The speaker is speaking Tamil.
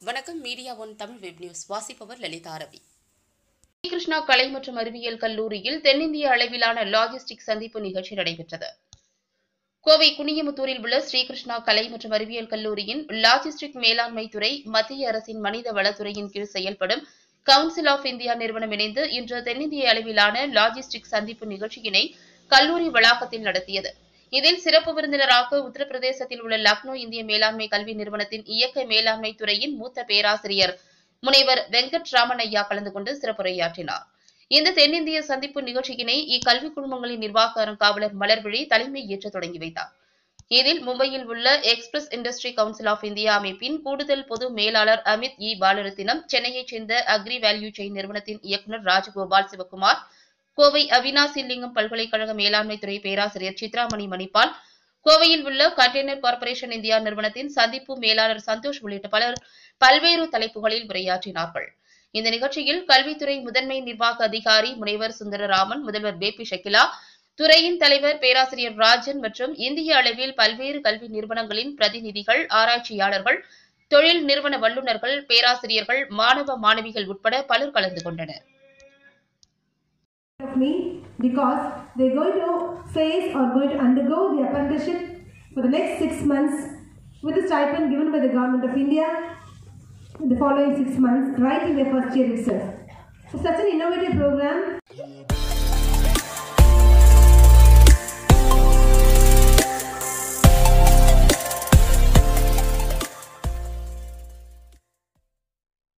வணக்கம் media one Tamil web news வாசிப்பவர் லலிதா ரவி ஸ்ரீகிருஷ்ணா கலை மற்றும் அறிவியல் கல்லூரியில் தென்னிந்திய அளவிலான லாஜிஸ்டிக் சந்திப்பு நிகழ்ச்சி நடைபெற்றது கோவை குனியமுத்தூரில் உள்ள ஸ்ரீகிருஷ்ணா கலை மற்றும் அறிவியல் கல்லூரியின் லாஜிஸ்டிக் மேலாண்மை துறை மத்திய அரசின் மனித வளத்துறையின் கீழ் செயல்படும் கவுன்சில் ஆஃப் இந்தியா நிறுவனம் இணைந்து இன்று தென்னிந்திய அளவிலான லாஜிஸ்டிக் சந்திப்பு நிகழ்ச்சியினை கல்லூரி வளாகத்தில் நடத்தியது இதில் சிறப்பு விருந்தினராக உத்தரப்பிரதேசத்தில் உள்ள லக்னோ இந்திய மேலாண்மை கல்வி நிறுவனத்தின் இயக்க மேலாண்மை துறையின் மூத்த பேராசிரியர் முனைவர் வெங்கட் ராமனையா கலந்து கொண்டு சிறப்புரையாற்றினார் இந்த தென்னிந்திய சந்திப்பு நிகழ்ச்சியினை இக்கல்வி குழுமங்களின் நிர்வாக அறங்காவலர் மலர்விழி தலைமை ஏற்று தொடங்கி வைத்தார் இதில் மும்பையில் உள்ள express industry council of India அமைப்பின் கூடுதல் பொது மேலாளர் அமித் இ பாலரத்தினம் சென்னையைச் சேர்ந்த அக்ரி வேல்யூ செயின் நிறுவனத்தின் இயக்குநர் ராஜகோபால் சிவகுமார் கோவை அவினாசி லிங்கம் பல்கலைக்கழக மேலாண்மை துறை பேராசிரியர் சித்ராமணி மணிப்பால் கோவையில் உள்ள கண்டெய்னர் கார்ப்பரேஷன் இந்தியா நிறுவனத்தின் சந்திப்பு மேலாளர் சந்தோஷ் உள்ளிட்ட பலர் பல்வேறு தலைப்புகளில் உரையாற்றினார்கள் இந்த நிகழ்ச்சியில் கல்வித்துறை முதன்மை நிர்வாக அதிகாரி முனைவர் சுந்தரராமன் முதல்வர் பேபி ஷக்கிலா துறையின் தலைவர் பேராசிரியர் ராஜன் மற்றும் இந்திய அளவில் பல்வேறு கல்வி நிறுவனங்களின் பிரதிநிதிகள் ஆராய்ச்சியாளர்கள் தொழில் நிறுவன வல்லுநர்கள் பேராசிரியர்கள் மாணவ மாணவிகள் உட்பட பலர் கலந்து கொண்டனர் of me because they're going to face or going to undergo the apprenticeship for the next six months with a stipend given by the government of India in the following six months, right in their first year itself. So such an innovative program